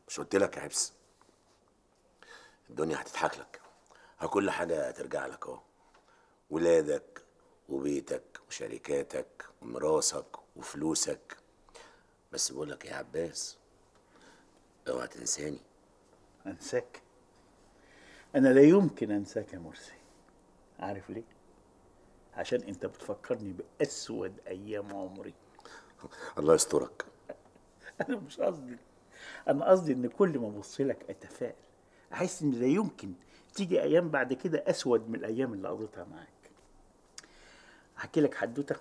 مش قلت لك يا عبس الدنيا هتضحك لك ها كل حاجة هترجع لك اهو ولادك وبيتك وشركاتك وميراثك وفلوسك بس بقول لك يا عباس اوعى تنساني انساك انا لا يمكن انساك يا مرسي عارف ليه عشان انت بتفكرني باسود ايام عمري الله يسترك انا مش قصدي انا قصدي ان كل ما ابص لك اتفائل احس ان لا يمكن تيجي ايام بعد كده اسود من الايام اللي قضيتها معاك احكي لك حدوته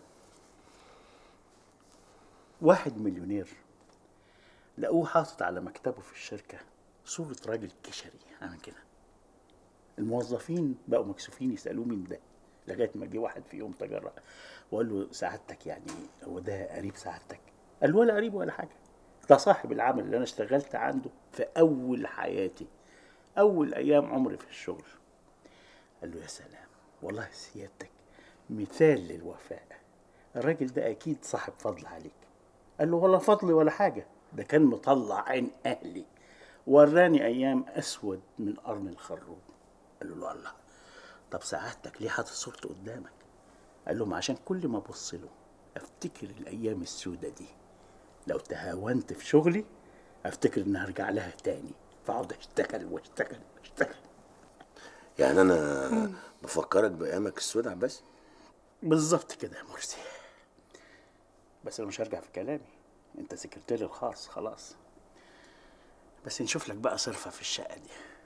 واحد مليونير لقوه حاطط على مكتبه في الشركه صوره راجل كشري عامل كده الموظفين بقوا مكسوفين يسالوه مين ده لغايه ما جه واحد فيهم تجرأ وقال له سعادتك يعني هو ده قريب سعادتك قال له ولا قريب ولا حاجه ده صاحب العمل اللي انا اشتغلت عنده في اول حياتي اول ايام عمري في الشغل قال له يا سلام والله سيادتك مثال للوفاء الراجل ده اكيد صاحب فضل عليك قال له ولا فضل ولا حاجه ده كان مطلع عين اهلي وراني ايام اسود من قرن الخروب قال له الله طب سعادتك ليه حاطط صورته قدامك قال لهم عشان كل ما ابص له افتكر الايام السودة دي لو تهاونت في شغلي افتكر اني هرجع لها تاني فاقعد اشتغل واشتغل واشتغل يعني انا بفكرك بايامك السود يا عباس بالظبط كده يا مرسي بس انا مش هرجع في كلامي انت سكرتيري الخاص خلاص بس نشوف لك بقى صرفة في الشقة دي